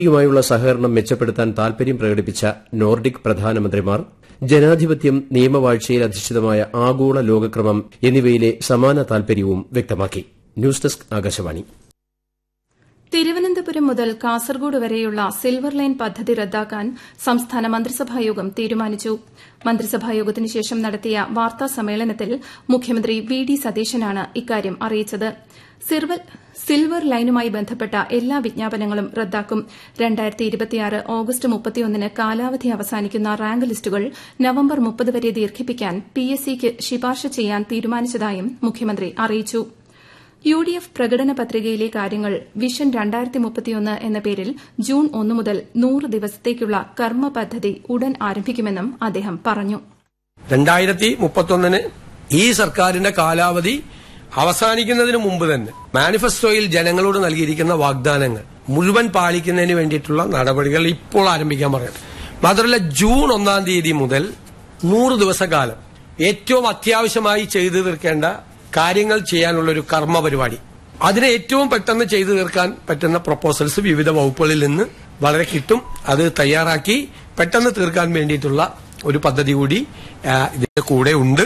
യുമായുള്ള സഹകരണം മെച്ചപ്പെടുത്താൻ താൽപര്യം പ്രകടിപ്പിച്ച നോർഡിക് പ്രധാനമന്ത്രിമാർ ജനാധിപത്യം നിയമവാഴ്ചയിൽ അധിഷ്ഠിതമായ ആഗോള ലോകക്രമം എന്നിവയിലെ സമാന താൽപര്യവും വ്യക്തമാക്കി ന്യൂസ് ഡെസ്ക് ആകാശവാണി തിരുവനന്തപുരം മുതൽ കാസർഗോഡ് വരെയുള്ള സിൽവർ ലൈൻ പദ്ധതി റദ്ദാക്കാൻ സംസ്ഥാന മന്ത്രിസഭായോഗം തീരുമാനിച്ചു മന്ത്രിസഭായോഗത്തിനു ശേഷം നടത്തിയ വാർത്താ സമ്മേളനത്തിൽ മുഖ്യമന്ത്രി വി ഡി സതീശനാണ് ഇക്കാര്യം അറിയിച്ചത് സിൽവർ ലൈനുമായി ബന്ധപ്പെട്ട എല്ലാ വിജ്ഞാപനങ്ങളും റദ്ദാക്കും ഓഗസ്റ്റ് മുപ്പത്തിയൊന്നിന് കാലാവധി അവസാനിക്കുന്ന റാങ്ക് ലിസ്റ്റുകൾ നവംബർ മുപ്പത് വരെ ദീർഘിപ്പിക്കാൻ പിഎസ്സിക്ക് ശുപാർശ ചെയ്യാൻ തീരുമാനിച്ചതായും മുഖ്യമന്ത്രി അറിയിച്ചു യു ഡി എഫ് പ്രകടന പത്രികയിലെ കാര്യങ്ങൾ വിഷൻ എന്ന പേരിൽ ജൂൺ ഒന്ന് മുതൽ നൂറ് ദിവസത്തേക്കുള്ള കർമ്മ പദ്ധതി ഉടൻ ആരംഭിക്കുമെന്നും അദ്ദേഹം പറഞ്ഞു രണ്ടായിരത്തി മുപ്പത്തൊന്നിന് ഈ സർക്കാരിന്റെ കാലാവധി അവസാനിക്കുന്നതിന് മുമ്പ് തന്നെ മാനിഫെസ്റ്റോയിൽ ജനങ്ങളോട് നൽകിയിരിക്കുന്ന വാഗ്ദാനങ്ങൾ മുഴുവൻ പാലിക്കുന്നതിന് വേണ്ടിയിട്ടുള്ള നടപടികൾ ഇപ്പോൾ ആരംഭിക്കാൻ പറയുന്നത് മാത്രമല്ല ജൂൺ ഒന്നാം തീയതി മുതൽ നൂറ് ദിവസക്കാലം ഏറ്റവും അത്യാവശ്യമായി ചെയ്തു തീർക്കേണ്ട കാര്യങ്ങൾ ചെയ്യാനുള്ള ഒരു കർമ്മ പരിപാടി അതിനെ ഏറ്റവും പെട്ടെന്ന് ചെയ്തു തീർക്കാൻ പറ്റുന്ന പ്രപ്പോസൽസ് വിവിധ വകുപ്പുകളിൽ നിന്ന് വളരെ കിട്ടും അത് തയ്യാറാക്കി പെട്ടെന്ന് തീർക്കാൻ വേണ്ടിയിട്ടുള്ള ഒരു പദ്ധതി കൂടി ഇതിന്റെ കൂടെ ഉണ്ട്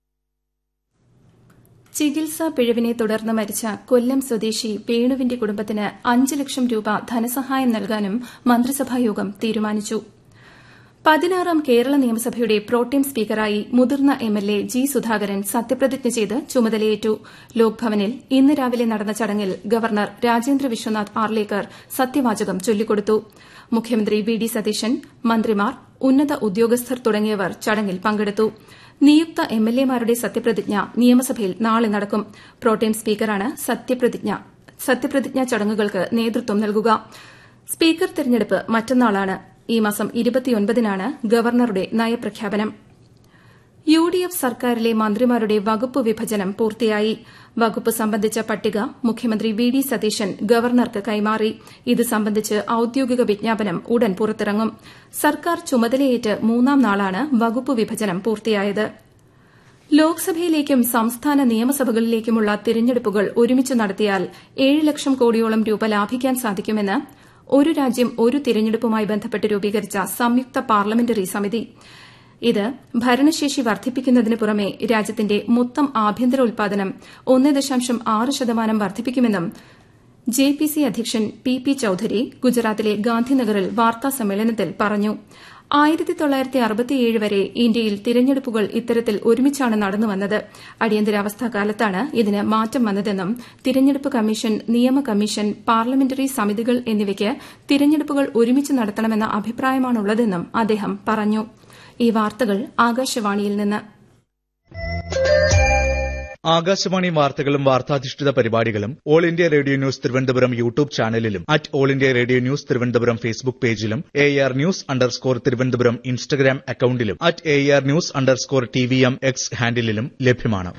ചികിത്സാ പിഴവിനെ തുടർന്ന് മരിച്ച കൊല്ലം സ്വദേശി വേണുവിന്റെ കുടുംബത്തിന് അഞ്ച് ലക്ഷം രൂപ ധനസഹായം നൽകാനും മന്ത്രിസഭായോഗം തീരുമാനിച്ചു പതിനാറാം കേരള നിയമസഭയുടെ പ്രോട്ടേം സ്പീക്കറായി മുതിർന്ന എംഎൽഎ ജി സുധാകരൻ സത്യപ്രതിജ്ഞ ചെയ്ത് ചുമതലയേറ്റു ലോക്ഭവനിൽ ഇന്ന് രാവിലെ നടന്ന ചടങ്ങിൽ ഗവർണർ രാജേന്ദ്ര വിശ്വനാഥ് ആർലേക്കർ സത്യവാചകം ചൊല്ലിക്കൊടുത്തു മുഖ്യമന്ത്രി വി ഡി സതീശൻ മന്ത്രിമാർ ഉന്നത ഉദ്യോഗസ്ഥർ തുടങ്ങിയവർ ചടങ്ങിൽ പങ്കെടുത്തു നിയുക്ത എംഎൽഎമാരുടെ സത്യപ്രതിജ്ഞ നിയമസഭയിൽ നാളെ നടക്കും പ്രോട്ടേം സ്പീക്കറാണ് സത്യപ്രതിജ്ഞാ ചടങ്ങുകൾക്ക് നേതൃത്വം നൽകുക സ്പീക്കർ തെരഞ്ഞെടുപ്പ് മറ്റന്നാളാണ് ഈ മാസം ഇരുപത്തിയൊൻപതിനാണ് ഗവർണറുടെ നയപ്രഖ്യാപനം യു ഡി എഫ് സർക്കാരിലെ മന്ത്രിമാരുടെ വകുപ്പ് വിഭജനം പൂർത്തിയായി വകുപ്പ് സംബന്ധിച്ച പട്ടിക മുഖ്യമന്ത്രി വി ഡി സതീശൻ ഗവർണർക്ക് കൈമാറി ഇത് സംബന്ധിച്ച് ഔദ്യോഗിക വിജ്ഞാപനം ഉടൻ പുറത്തിറങ്ങും സർക്കാർ ചുമതലയേറ്റ് മൂന്നാം നാളാണ് വകുപ്പ് വിഭജനം പൂർത്തിയായത് ലോക്സഭയിലേക്കും സംസ്ഥാന നിയമസഭകളിലേക്കുമുള്ള തിരഞ്ഞെടുപ്പുകൾ ഒരുമിച്ച് നടത്തിയാൽ ഏഴ് ലക്ഷം കോടിയോളം രൂപ ലാഭിക്കാൻ സാധിക്കുമെന്ന് ഒരു രാജ്യം ഒരു തിരഞ്ഞെടുപ്പുമായി ബന്ധപ്പെട്ട് രൂപീകരിച്ച സംയുക്ത പാർലമെന്ററി സമിതി ഇത് ഭരണശേഷി വർദ്ധിപ്പിക്കുന്നതിന് പുറമെ രാജ്യത്തിന്റെ മൊത്തം ആഭ്യന്തര ഉൽപാദനം ഒന്ന് ദശാംശം ആറ് ശതമാനം വർദ്ധിപ്പിക്കുമെന്നും ജെ പി സി അധ്യക്ഷൻ പി പി ചൌധരി ഗുജറാത്തിലെ ഗാന്ധിനഗറിൽ വാർത്താ സമ്മേളനത്തിൽ പറഞ്ഞു ആയിരത്തി തൊള്ളായിരത്തി അറുപത്തിയേഴ് വരെ ഇന്ത്യയിൽ തിരഞ്ഞെടുപ്പുകൾ ഇത്തരത്തിൽ ഒരുമിച്ചാണ് നടന്നുവന്നത് അടിയന്തരാവസ്ഥാ കാലത്താണ് ഇതിന് മാറ്റം വന്നതെന്നും തിരഞ്ഞെടുപ്പ് കമ്മീഷൻ നിയമ കമ്മീഷൻ പാർലമെന്ററി സമിതികൾ എന്നിവയ്ക്ക് തിരഞ്ഞെടുപ്പുകൾ ഒരുമിച്ച് നടത്തണമെന്ന അഭിപ്രായമാണുള്ളതെന്നും അദ്ദേഹം പറഞ്ഞു ഈ വാർത്തകൾ ആകാശവാണിയിൽ നിന്ന് ആകാശവാണി വാർത്തകളും വാർത്താധിഷ്ഠിത പരിപാടികളും all India radio news Thiruvananthapuram YouTube ചാനലിലും at all India radio news Thiruvananthapuram Facebook പേജിലും A R news underscore Thiruvananthapuram Instagram അക്കൌണ്ടിലും at A R news underscore T V M X ഹാൻഡിലും ലഭ്യമാണ്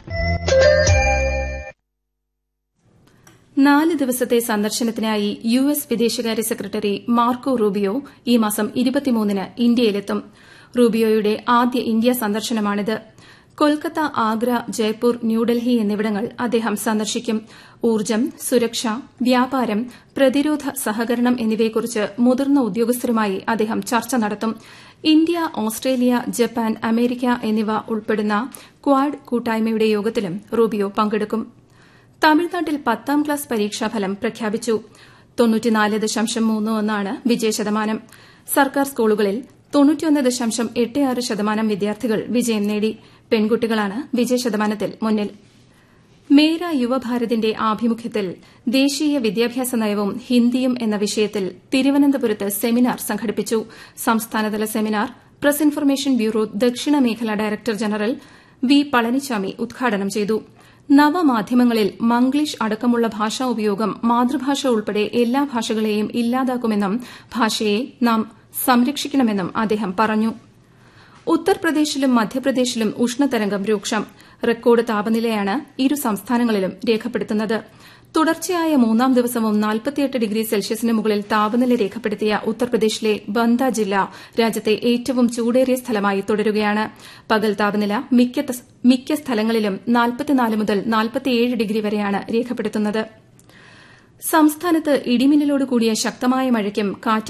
നാല് ദിവസത്തെ സന്ദർശനത്തിനായി യു എസ് വിദേശകാര്യ സെക്രട്ടറി മാർക്കോ റൂബിയോ ഈ മാസം ഇരുപത്തിമൂന്നിന് ഇന്ത്യയിലെത്തും റൂബിയോയുടെ ആദ്യ ഇന്ത്യ സന്ദർശനമാണിത് കൊൽക്കത്ത ആഗ്ര ജയ്പൂർ ന്യൂഡൽഹി എന്നിവിടങ്ങൾ അദ്ദേഹം സന്ദർശിക്കും ഊർജ്ജം സുരക്ഷ വ്യാപാരം പ്രതിരോധ സഹകരണം എന്നിവയെക്കുറിച്ച് മുതിർന്ന ഉദ്യോഗസ്ഥരുമായി അദ്ദേഹം ചർച്ച നടത്തും ഇന്ത്യ ഓസ്ട്രേലിയ ജപ്പാൻ അമേരിക്ക എന്നിവ ഉൾപ്പെടുന്ന ക്വാഡ് കൂട്ടായ്മയുടെ യോഗത്തിലും റൂബിയോ പങ്കെടുക്കും തമിഴ്നാട്ടിൽ പത്താം ക്ലാസ് പരീക്ഷാഫലം പ്രഖ്യാപിച്ചു തൊണ്ണൂറ്റിനാല് ദശാംശം മൂന്ന് ഒന്നാണ് വിജയശതമാനം സർക്കാർ സ്കൂളുകളിൽ തൊണ്ണൂറ്റിയൊന്ന് ദശാംശം എട്ട് ആറ് ശതമാനം വിദ്യാർത്ഥികൾ വിജയം നേടി പെൺകുട്ടികളാണ് വിജയശതമാനത്തിൽ മുന്നിൽ മേര യുവഭാരതിന്റെ ആഭിമുഖ്യത്തിൽ ദേശീയ വിദ്യാഭ്യാസ നയവും ഹിന്ദിയും എന്ന വിഷയത്തിൽ തിരുവനന്തപുരത്ത് സെമിനാർ സംഘടിപ്പിച്ചു സംസ്ഥാനതല സെമിനാർ പ്രസ് ഇൻഫർമേഷൻ ബ്യൂറോ ദക്ഷിണ മേഖല ഡയറക്ടർ ജനറൽ വി പളനിച്ചാമി ഉദ്ഘാടനം ചെയ്തു നവമാധ്യമങ്ങളിൽ മംഗ്ലീഷ് അടക്കമുള്ള ഭാഷാ ഉപയോഗം മാതൃഭാഷ ഉൾപ്പെടെ എല്ലാ ഭാഷകളെയും ഇല്ലാതാക്കുമെന്നും ഭാഷയെ നാം സംരക്ഷിക്കണമെന്നും അദ്ദേഹം പറഞ്ഞു ഉത്തർപ്രദേശിലും മധ്യപ്രദേശിലും ഉഷ്ണതരംഗം രൂക്ഷം റെക്കോർഡ് താപനിലയാണ് ഇരു സംസ്ഥാനങ്ങളിലും രേഖപ്പെടുത്തുന്നത് തുടർച്ചയായ മൂന്നാം ദിവസവും നാൽപ്പത്തിയെട്ട് ഡിഗ്രി സെൽഷ്യസിന് മുകളിൽ താപനില രേഖപ്പെടുത്തിയ ഉത്തർപ്രദേശിലെ ബന്ദ ജില്ല രാജ്യത്തെ ഏറ്റവും ചൂടേറിയ സ്ഥലമായി തുടരുകയാണ് പകൽ താപനില മിക്ക സ്ഥലങ്ങളിലും നാൽപ്പത്തിനാല് മുതൽ നാൽപ്പത്തിയേഴ് ഡിഗ്രി വരെയാണ് രേഖപ്പെടുത്തുന്നത് സംസ്ഥാനത്ത് ഇടിമിന്നലോട് കൂടിയ ശക്തമായ മഴയ്ക്കും കാറ്റ്